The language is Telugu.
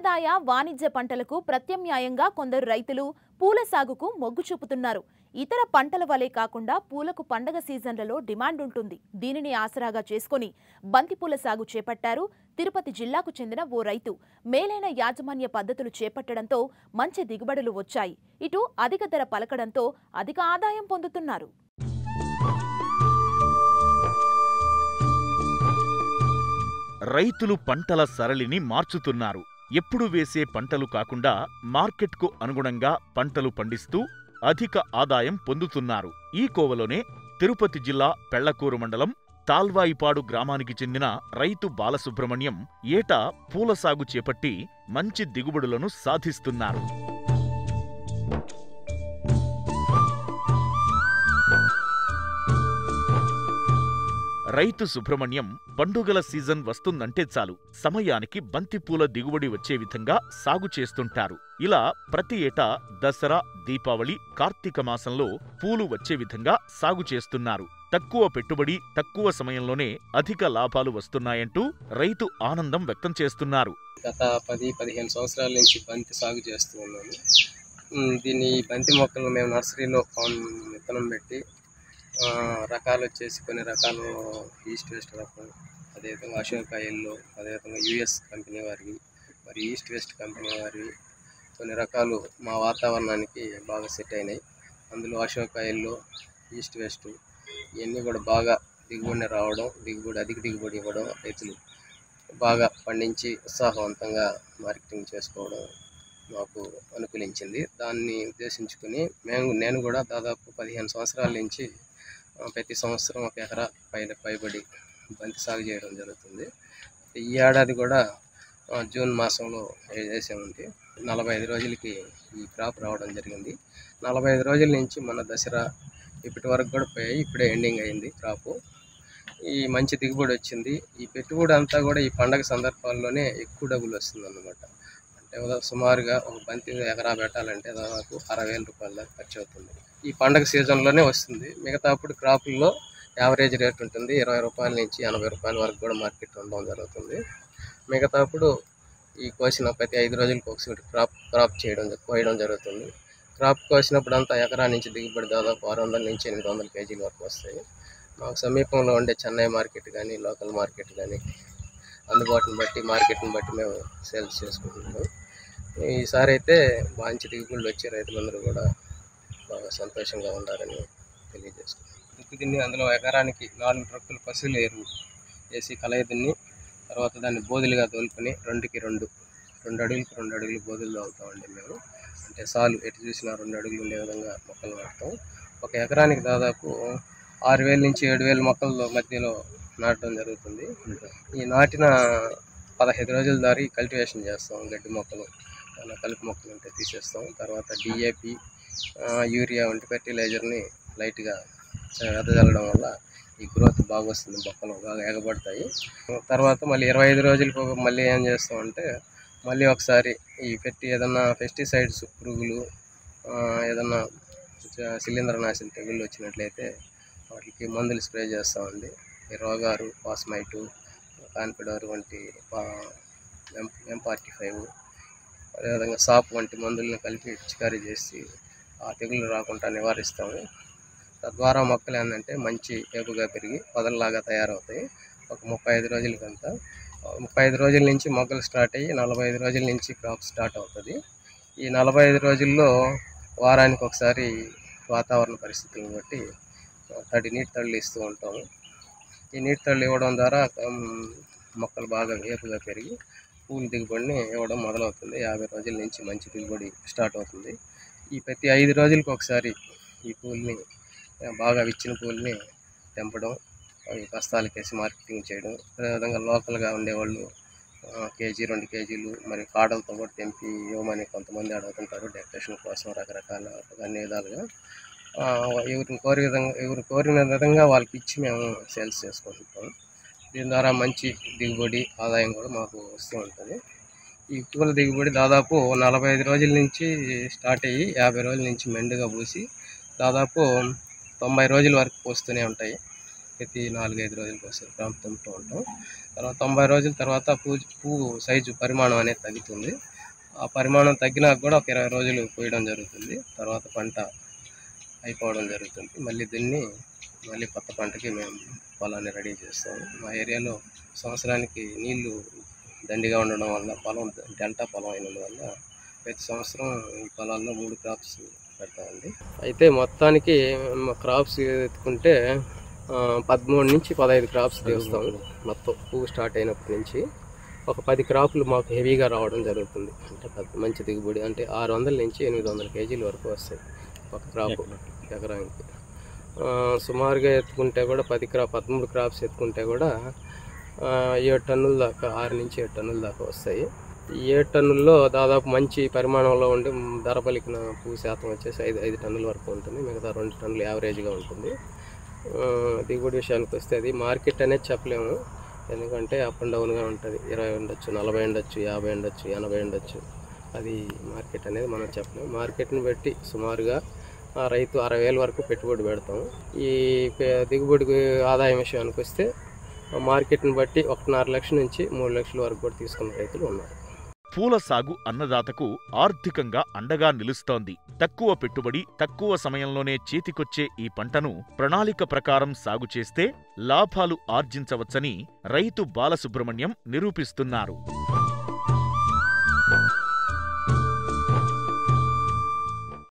సంప్రదాయ వాణిజ్య పంటలకు ప్రత్యామ్నాయంగా కొందరు రైతులు పూల సాగుకు మొగ్గు చూపుతున్నారు ఇతర పంటల వలె కాకుండా పూలకు పండగ సీజన్లలో డిమాండ్ ఉంటుంది దీనిని ఆసరాగా చేసుకొని బంతిపూల సాగు చేపట్టారు తిరుపతి జిల్లాకు చెందిన ఓ రైతు మేలైన యాజమాన్య పద్ధతులు చేపట్టడంతో మంచి దిగుబడులు వచ్చాయి ఇటు అధిక ధర పలకడంతో అధిక ఆదాయం పొందుతున్నారు రైతులు పంటల సరళిని మార్చుతున్నారు ఎప్పుడు వేసే పంటలు కాకుండా మార్కెట్కు అనుగుణంగా పంటలు పండిస్తూ అధిక ఆదాయం పొందుతున్నారు ఈ కోవలోనే తిరుపతి జిల్లా పెళ్లకూరు మండలం తాల్వాయిపాడు గ్రామానికి చెందిన రైతు బాలసుబ్రహ్మణ్యం ఏటా పూల సాగు చేపట్టి మంచి దిగుబడులను సాధిస్తున్నారు రైతు సుబ్రహ్మణ్యం పండుగల సీజన్ వస్తుందంటే చాలు సమయానికి బంతిపూల దిగుబడి వచ్చే విధంగా సాగు చేస్తుంటారు ఇలా ప్రతి ఏటా దసరా దీపావళి కార్తీక మాసంలో పూలు వచ్చే విధంగా సాగు చేస్తున్నారు తక్కువ పెట్టుబడి తక్కువ సమయంలోనే అధిక లాభాలు వస్తున్నాయంటూ రైతు ఆనందం వ్యక్తం చేస్తున్నారు గత పది పదిహేను సంవత్సరాల నుంచి బంతి సాగు చేస్తూ ఉన్నాము ఉమ్, దీన్ని ఈ బంతి మొక్కలు మేము నర్సరీలో ఫామ్ విత్తనం పెట్టి ఆ, రకాలు వచ్చేసి కొన్ని రకాలు ఈస్ట్ వెస్ట్ రకం అదేవిధంగా అశోక ఎల్లో అదేవిధంగా యుఎస్ కంపెనీ వారివి మరి ఈస్ట్ వెస్ట్ కంపెనీ వారివి కొన్ని రకాలు మా వాతావరణానికి బాగా సెట్ అయినాయి అందులో అశోక ఎల్లో ఈస్ట్ వెస్ట్ ఇవన్నీ కూడా బాగా దిగుబడి రావడం దిగుబడి అధిక దిగుబడి ఇవ్వడం రైతులు బాగా పండించి ఉత్సాహవంతంగా మార్కెటింగ్ చేసుకోవడం మాకు అనుకూలించింది దాన్ని ఉద్దేశించుకుని మేము నేను కూడా దాదాపు పదిహేను సంవత్సరాల నుంచి ఆ, ప్రతి సంవత్సరం ఒక ఎకరా పైన పైబడి బంతి సాగు చేయడం జరుగుతుంది ఈ ఏడాది కూడా ఆ, జూన్ మాసంలో వేసామండి నలభై ఐదు రోజులకి ఈ క్రాప్ రావడం జరిగింది నలభై ఐదు రోజుల నుంచి మన దసరా ఇప్పటి వరకు కూడా పోయాయి ఇప్పుడే ఎండింగ్ అయింది క్రాపు ఈ మంచి దిగుబడి వచ్చింది ఈ పెట్టుబడి అంతా కూడా ఈ పండగ సందర్భాల్లోనే ఎక్కువ డబ్బులు వస్తుంది అన్నమాట అంటే ఉదా- సుమారుగా ఒక బంతి ఎకరా పెట్టాలంటే దాదాపు అరవై వేల రూపాయల దాకా ఖర్చు అవుతుంది ఈ పండగ సీజన్లోనే వస్తుంది మిగతా అప్పుడు క్రాపుల్లో యావరేజ్ రేట్ ఉంటుంది ఇరవై రూపాయల నుంచి ఎనభై రూపాయల వరకు కూడా మార్కెట్ ఉండడం జరుగుతుంది మిగతా అప్పుడు ఈ కోసిన ప్రతి ఐదు రోజులకు ఒకసారి క్రాప్ క్రాప్ చేయడం కోయడం జరుగుతుంది క్రాప్ కోసినప్పుడు అంతా ఎకరా నుంచి దిగుబడి దాదాపు ఆరు వందల నుంచి ఎనిమిది వందల కేజీల వరకు వస్తాయి మాకు సమీపంలో ఉండే చెన్నై మార్కెట్ కానీ లోకల్ మార్కెట్ కానీ అందుబాటుని బట్టి మార్కెట్ని బట్టి మేము సేల్స్ చేసుకుంటున్నాము ఈసారి అయితే మంచి దిగుబడులు వచ్చే రైతులందరూ కూడా బాగా సంతోషంగా ఉండాలని తెలియజేసుకున్నాం దుక్కి దున్ని అందులో ఎకరానికి నాలుగు ట్రక్కులు పశువుల ఎరువు వేసి కలయి దున్ని తర్వాత దాన్ని బోధులుగా తోలుకొని రెండుకి రెండు రెండు అడుగులకి రెండు అడుగులు బోధులు తోలుతామండి మేము అంటే సాలు ఎటు చూసినా రెండు అడుగులు ఉండే విధంగా మొక్కలు నాటుతాం ఒక ఎకరానికి దాదాపు ఆరు వేల నుంచి ఏడు వేల మొక్కల మధ్యలో నాటడం జరుగుతుంది ఈ నాటిన పదహైదు రోజుల దారి కల్టివేషన్ చేస్తాం గడ్డి మొక్కలు ఏమైనా కలుపు మొక్కలు ఉంటే తీసేస్తాం తర్వాత డిఏపి యూరియా వంటి ఫెర్టిలైజర్ని లైట్గా వెదజల్లడం వల్ల ఈ గ్రోత్ బాగా వస్తుంది మొక్కలు బాగా ఎగబడతాయి తర్వాత మళ్ళీ ఇరవై ఐదు రోజులకు ఒక మళ్ళీ ఏం చేస్తామంటే మళ్ళీ ఒకసారి ఈ పెట్టి ఏదన్నా పెస్టిసైడ్స్ పురుగులు ఆ, ఏదన్నా శిలీంద్రనాశిని తెగుళ్ళు వచ్చినట్లయితే వాటికి మందులు స్ప్రే చేస్తామండి ఈ రోగారు పాస్మైటు కాన్పిడోర్ వంటి ఎం ఫార్టీ ఫైవ్ అదేవిధంగా సాప్ వంటి మందులను కలిపి పిచికారీ చేసి ఆ తెగులు రాకుండా నివారిస్తాము తద్వారా మొక్కలు ఏంటంటే మంచి ఏపుగా పెరిగి పొదల్లాగా తయారవుతాయి ఒక ముప్పై ఐదు రోజులకంతా ముప్పై ఐదు రోజుల నుంచి మొక్కలు స్టార్ట్ అయ్యి నలభై ఐదు రోజుల నుంచి క్రాప్ స్టార్ట్ అవుతుంది ఈ నలభై ఐదు రోజుల్లో వారానికి ఒకసారి వాతావరణ పరిస్థితులను బట్టి ఆ, తడి నీటి తళ్ళు ఇస్తూ ఉంటాము ఈ నీటి తళ్ళు ఇవ్వడం ద్వారా ఉమ్, మొక్కలు బాగా ఏపుగా పెరిగి పూల దిగుబడిని ఇవ్వడం మొదలవుతుంది యాభై రోజుల నుంచి మంచి దిగుబడి స్టార్ట్ అవుతుంది ఈ ప్రతి ఐదు రోజులకు ఒకసారి ఈ పూల్ని ఆ, బాగా విచ్చిన పూల్ని తెంపడం అవి బస్తాలకేసి మార్కెటింగ్ చేయడం అదేవిధంగా లోకల్గా ఉండేవాళ్ళు ఆ, కేజీ రెండు కేజీలు మరి కాడలతో కూడా తెంపి ఇవ్వమని కొంతమంది అడుగుతుంటారు డెకరేషన్ కోసం రకరకాల అన్ని విధాలుగా ఆ, ఎవరిని కోరి విధంగా ఎవరు కోరిన విధంగా వాళ్ళకి ఇచ్చి మేము సేల్స్ చేసుకుంటాం దీని ద్వారా మంచి దిగుబడి ఆదాయం కూడా మాకు వస్తూ ఉంటుంది ఈ పూల దిగుబడి దాదాపు నలభై ఐదు రోజుల నుంచి స్టార్ట్ అయ్యి యాభై రోజుల నుంచి మెండుగా పూసి దాదాపు తొంభై రోజుల వరకు పోస్తూనే ఉంటాయి ప్రతి నాలుగైదు రోజులకు ఒకసారి క్రాప్ తెంపుతూ ఉంటాం తర్వాత తొంభై రోజుల తర్వాత పువ్వు పువ్వు సైజు పరిమాణం అనేది తగ్గుతుంది ఆ పరిమాణం తగ్గినాక కూడా ఒక ఇరవై రోజులు పోయడం జరుగుతుంది తర్వాత పంట అయిపోవడం జరుగుతుంది మళ్ళీ దీన్ని మళ్ళీ కొత్త పంటకి మేము పొలాన్ని రెడీ చేస్తాము మా ఏరియాలో సంవత్సరానికి నీళ్లు దండిగా ఉండడం వల్ల పొలం డెల్టా పొలం అయినందువల్ల ప్రతి సంవత్సరం ఈ పొలాల్లో మూడు క్రాప్స్ పెడతామండి అయితే మొత్తానికి క్రాప్స్ ఎత్తుకుంటే ఆ, పదమూడు నుంచి పదహైదు క్రాప్స్ తీస్తాము మొత్తం పువ్వు స్టార్ట్ అయినప్పటి నుంచి ఒక పది క్రాపులు మాకు హెవీగా రావడం జరుగుతుంది అంటే పెద్ద మంచి దిగుబడి అంటే ఆరు వందల నుంచి ఎనిమిది వందల కేజీల వరకు వస్తాయి ఒక క్రాప్ ఎకరానికి ఆ, సుమారుగా ఎత్తుకుంటే కూడా పది క్రాప్ పదమూడు క్రాప్స్ ఎత్తుకుంటే కూడా ఆ, ఏడు టన్నుల దాకా ఆరు నుంచి ఏడు టన్నుల దాకా వస్తాయి ఈ ఏడు టన్నుల్లో దాదాపు మంచి పరిమాణంలో ఉండి మ్, ధర పలికిన పువ్వు శాతం వచ్చేసి ఐదు ఐదు టన్నుల వరకు ఉంటుంది మిగతా రెండు టన్నులు యావరేజ్గా ఉంటుంది ఆ, దిగుబడి విషయానికి వస్తే అది మార్కెట్ అనేది చెప్పలేము ఎందుకంటే అప్ అండ్ డౌన్గా ఉంటుంది ఇరవై ఉండొచ్చు నలభై ఉండొచ్చు యాభై ఉండొచ్చు ఎనభై ఉండొచ్చు అది మార్కెట్ అనేది మనం చెప్పలేము మార్కెట్ని బట్టి సుమారుగా ఆ రైతు అరవై వేల వరకు పెట్టుబడి పెడతాం ఈ పె- దిగుబడి ఆదాయం విషయానికి వస్తే ఆ మార్కెట్ని బట్టి ఒకటిన్నర లక్షల నుంచి మూడు లక్షల వరకు కూడా తీసుకున్న రైతులు ఉన్నారు పూల సాగు అన్నదాతకు ఆర్థికంగా అండగా నిలుస్తోంది తక్కువ పెట్టుబడి తక్కువ సమయంలోనే చేతికొచ్చే ఈ పంటను ప్రణాళిక ప్రకారం సాగు చేస్తే లాభాలు ఆర్జించవచ్చని రైతు బాలసుబ్రహ్మణ్యం నిరూపిస్తున్నారు